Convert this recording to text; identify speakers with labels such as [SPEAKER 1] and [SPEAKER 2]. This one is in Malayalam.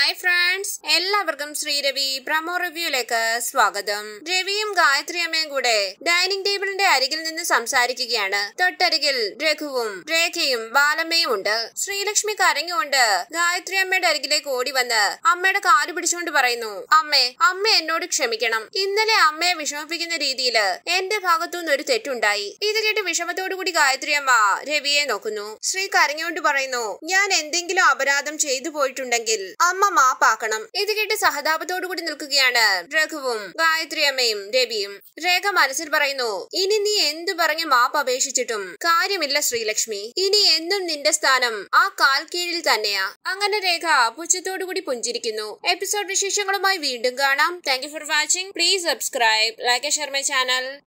[SPEAKER 1] ഹായ് ഫ്രണ്ട്സ് എല്ലാവർക്കും ശ്രീരവി പ്രമോ റിവ്യൂയിലേക്ക് സ്വാഗതം രവിയും ഗായത്രി അമ്മയും കൂടെ ഡൈനിങ് ടേബിളിന്റെ അരികിൽ നിന്ന് സംസാരിക്കുകയാണ് തൊട്ടരികിൽ രഘുവും രേഖയും ബാലമ്മയും ഉണ്ട് ശ്രീലക്ഷ്മി കരഞ്ഞുകൊണ്ട് ഗായത്രി അമ്മയുടെ അരികിലേക്ക് ഓടി വന്ന് അമ്മയുടെ കാല് പിടിച്ചുകൊണ്ട് പറയുന്നു അമ്മേ അമ്മ എന്നോട് ക്ഷമിക്കണം ഇന്നലെ അമ്മയെ വിഷമിപ്പിക്കുന്ന രീതിയിൽ എന്റെ ഭാഗത്തുനിന്ന് ഒരു തെറ്റുണ്ടായി ഇത് കേട്ട് വിഷമത്തോടുകൂടി ഗായത്രി അമ്മ രവിയെ നോക്കുന്നു ശ്രീ കരഞ്ഞുകൊണ്ട് പറയുന്നു ഞാൻ എന്തെങ്കിലും അപരാധം ചെയ്തു പോയിട്ടുണ്ടെങ്കിൽ അമ്മ മാപ്പാക്കണം ഇത് കേട്ട് സഹതാപത്തോടു കൂടി നിൽക്കുകയാണ് രഘുവും ഗായത്രി അമ്മയും രവിയും രേഖ മനസ്സിൽ പറയുന്നു ഇനി നീ എന്തു പറഞ്ഞു മാപ്പ് അപേക്ഷിച്ചിട്ടും കാര്യമില്ല ശ്രീലക്ഷ്മി ഇനി എന്നും നിന്റെ സ്ഥാനം ആ കാൽ കീഴിൽ തന്നെയാ അങ്ങനെ രേഖ പുച്ഛത്തോടു കൂടി പുഞ്ചിരിക്കുന്നു എപ്പിസോഡ് വിശേഷങ്ങളുമായി വീണ്ടും കാണാം thank you for watching please subscribe like share my channel